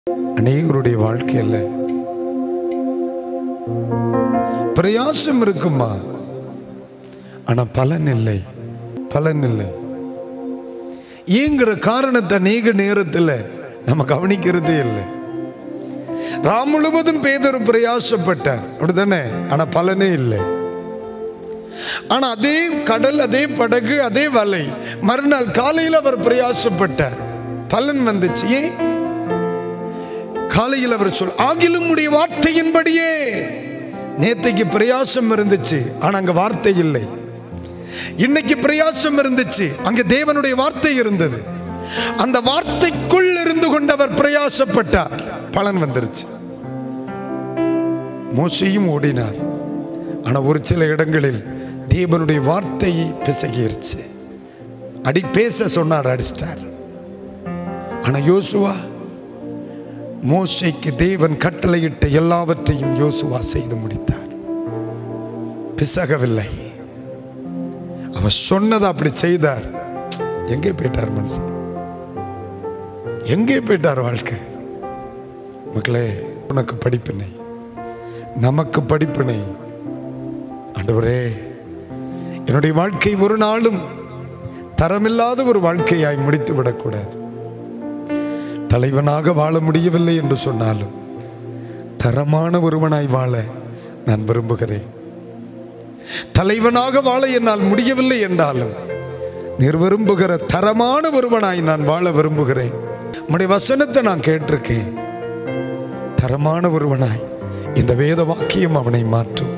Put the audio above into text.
அநேகருடைய வாழ்க்கையில் பிரயாசம் இருக்குமா ஆனா பலன் இல்லை பலன் இல்லை ஏங்கிற காரணத்தை அநேக நேரத்தில் நம்ம கவனிக்கிறதே இல்லை ராம் முழுவதும் பேதர் பிரயாசப்பட்டார் அப்படிதானே ஆனா பலனே இல்லை ஆனா அதே கடல் அதே படகு அதே வலை மறுநாள் காலையில் அவர் பிரயாசப்பட்டார் பலன் வந்துச்சு ஏன் காலையில் அவர் சொல் ஆகிலும் உடைய வார்த்தையின்படியே நேத்தைக்கு பிரயாசம் இருந்துச்சு ஆனா அங்க வார்த்தை இல்லை இன்னைக்கு பிரயாசம் இருந்துச்சு அங்க தேவனுடைய வார்த்தை இருந்தது அந்த வார்த்தைக்குள் இருந்து கொண்டவர் பிரயாசப்பட்டார் பலன் வந்துருச்சு மோசையும் ஓடினார் ஆனா ஒரு சில இடங்களில் தேவனுடைய வார்த்தையை பிசகிருச்சு அடி பேச சொன்னார் அடிச்சிட்டார் ஆனா யோசுவா மோசைக்கு தேவன் கட்டளையிட்ட எல்லாவற்றையும் யோசுவா செய்து முடித்தார் பிசகவில்லை அவர் சொன்னதை அப்படி செய்தார் எங்கே போயிட்டார் மனுஷன் எங்கே போயிட்டார் வாழ்க்கை மக்களே உனக்கு படிப்பினை நமக்கு படிப்பினை ஆண்டவரே என்னுடைய வாழ்க்கை ஒரு நாளும் தரமில்லாத ஒரு வாழ்க்கையாய் முடித்து விடக்கூடாது தலைவனாக வாழ முடியவில்லை என்று சொன்னாலும் தரமான ஒருவனாய் வாழ நான் விரும்புகிறேன் தலைவனாக வாழ என்னால் முடியவில்லை என்றாலும் நீர் விரும்புகிற தரமான ஒருவனாய் நான் வாழ விரும்புகிறேன் உம்முடைய வசனத்தை நான் கேட்டிருக்கேன் தரமான ஒருவனாய் இந்த வேத வாக்கியம் அவனை மாற்றும்